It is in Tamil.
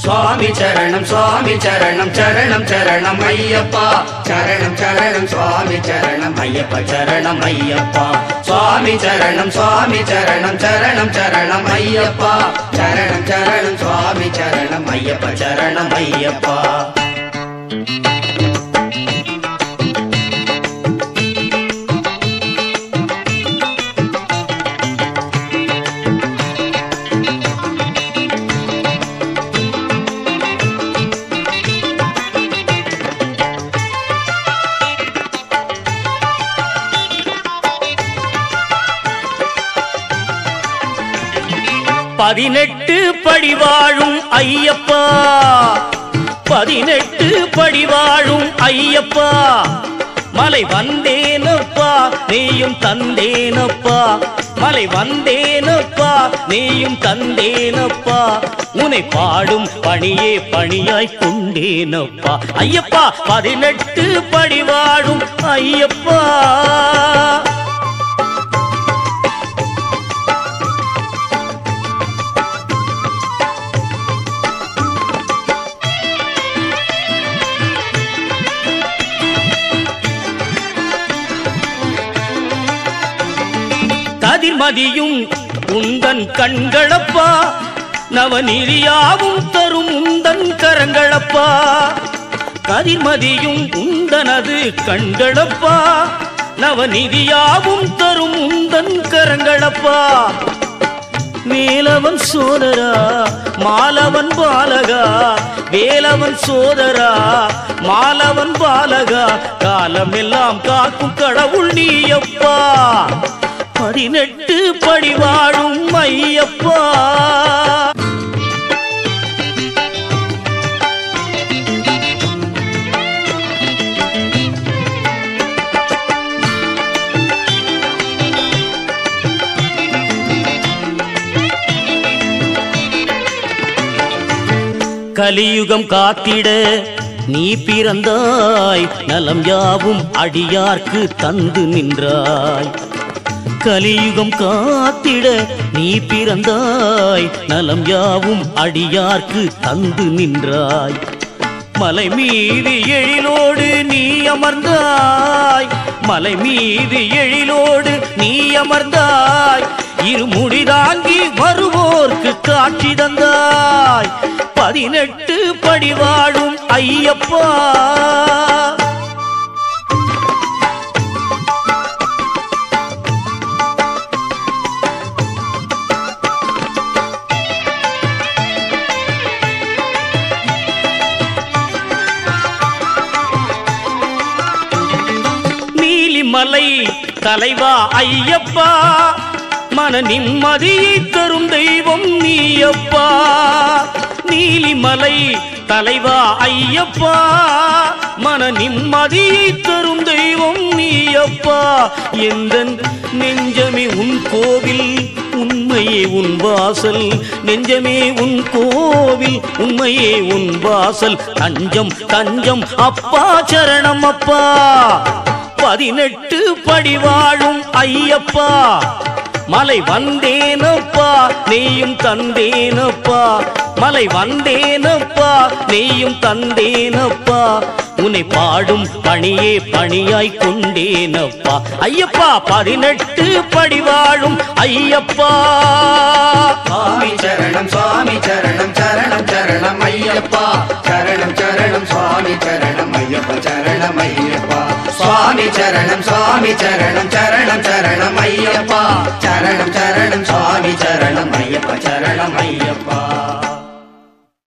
சுவாமி சரணம் சுவாமி சரணம் சரணம் சரணம் ஐயப்பா சரணம் சரணம் சுவாமி சரணம் ஐயப்ப சரணம் ஐயப்பா சுவாமி சரணம் சுவாமி சரணம் சரணம் சரணம் ஐயப்பா சரணம் சரணம் சுவாமி சரணம் ஐயப்ப சரணம் ஐயப்பா பதினெட்டு படிவாழும் ஐயப்பா பதினெட்டு படிவாழும் ஐயப்பா மலை வந்தேனப்பா நீயும் தந்தேனப்பா மலை வந்தேனப்பா நீயும் தந்தேனப்பா உனை பாடும் பணியே பணியாய் கொண்டேனப்பா ஐயப்பா பதினெட்டு படிவாழும் ஐயப்பா கதிர்மதியும் உந்தன் கண்களப்பா நவநீதியாவும் தரும் உந்தன் கரங்களப்பா கதிர்மதியும் உந்தனது கண்களப்பா நவநிதியாவும் தரும் உந்தன் கரங்களப்பா வேலவன் சோதரா மாலவன் பாலகா வேலவன் சோதரா மாலவன் பாலகா காலமெல்லாம் காக்கும் கடவுள் நீயப்பா பதினெட்டு படி வாழும் ஐயப்பா கலியுகம் காத்திட நீ பிறந்தாய் நலம் யாவும் அடியார்க்கு தந்து நின்றாய் கலியுகம் காத்திட நீ பிறந்தாய் நலம் யாவும் அடியார்க்கு தந்து நின்றாய் மலை மீது எழிலோடு நீ அமர்ந்தாய் மலை மீது எழிலோடு நீ அமர்ந்தாய் இருமுடி தாங்கி வருவோர்க்கு காட்சி தந்தாய் பதினெட்டு படி வாழும் ஐயப்பா நீலிமலை தலைவா ஐயப்பா மன நிம்மதியை தரும் தெய்வம் நீயப்பா நீலிமலை தலைவா ஐயப்பா மன நிம்மதியை தரும் தெய்வம் நீயப்பா எந்த நெஞ்சமே உன் கோவில் உண்மையே உன் வாசல் நெஞ்சமே உன் கோவில் உண்மையே உன் வாசல் தஞ்சம் தஞ்சம் அப்பா சரணம் அப்பா பதினெட்டு படி வாழும் ஐயப்பா மலை வந்தேனப்பா நீயும் தந்தேனப்பா மலை வந்தேனப்பா நீயும் தந்தேனப்பா உன்னை பாடும் பணியே பணியாய் கொண்டேனப்பா ஐயப்பா பதினெட்டு படி வாழும் ஐயப்பா சுவாமி சரணம் சுவாமி சரணம் சரணம் சரணம் ஐயப்பா சரணம் சரணம் சுவாமி சரணம் ஐயப்ப சரணம் ஐயப்பா சுவாமி சரணம் சுவாமி சரணம் சரணம் சரணம் ஐயப்பா சரணம்